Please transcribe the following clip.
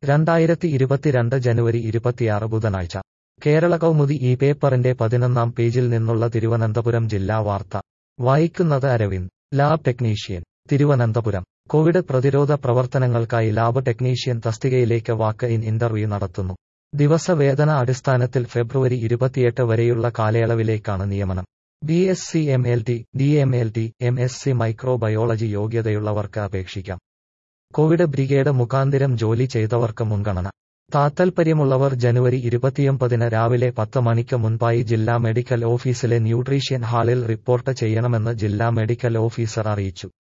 രണ്ടായിരത്തി ഇരുപത്തിരണ്ട് ജനുവരി ഇരുപത്തിയാറ് ബുധനാഴ്ച കേരള കൗമുദി ഈ പേപ്പറിന്റെ പതിനൊന്നാം പേജിൽ നിന്നുള്ള തിരുവനന്തപുരം ജില്ലാ വാർത്ത വായിക്കുന്നത് Aravind lab technician Thiruvananthapuram Covid പ്രതിരോധ പ്രവർത്തനങ്ങൾക്കായി ലാബ് ടെക്നീഷ്യൻ തസ്തികയിലേക്ക് വാക്ക് ഇൻ ഇന്റർവ്യൂ നടത്തുന്നു ദിവസവേതന അടിസ്ഥാനത്തിൽ ഫെബ്രുവരി ഇരുപത്തിയെട്ട് വരെയുള്ള കാലയളവിലേക്കാണ് നിയമനം B S C M L T D M L T M S C microbiology യോഗ്യതയുള്ളവർക്ക് അപേക്ഷിക്കാം കോവിഡ് ബ്രിഗേഡ് മുഖാന്തിരം ജോലി ചെയ്തവർക്ക് മുൻഗണന താൽപ്പര്യമുള്ളവർ ജനുവരി ഇരുപത്തിയൊമ്പതിന് രാവിലെ പത്ത് മണിക്ക് മുൻപായി ജില്ലാ മെഡിക്കൽ ഓഫീസിലെ ന്യൂട്രീഷ്യൻ ഹാളിൽ റിപ്പോർട്ട് ചെയ്യണമെന്ന് ജില്ലാ മെഡിക്കൽ ഓഫീസർ അറിയിച്ചു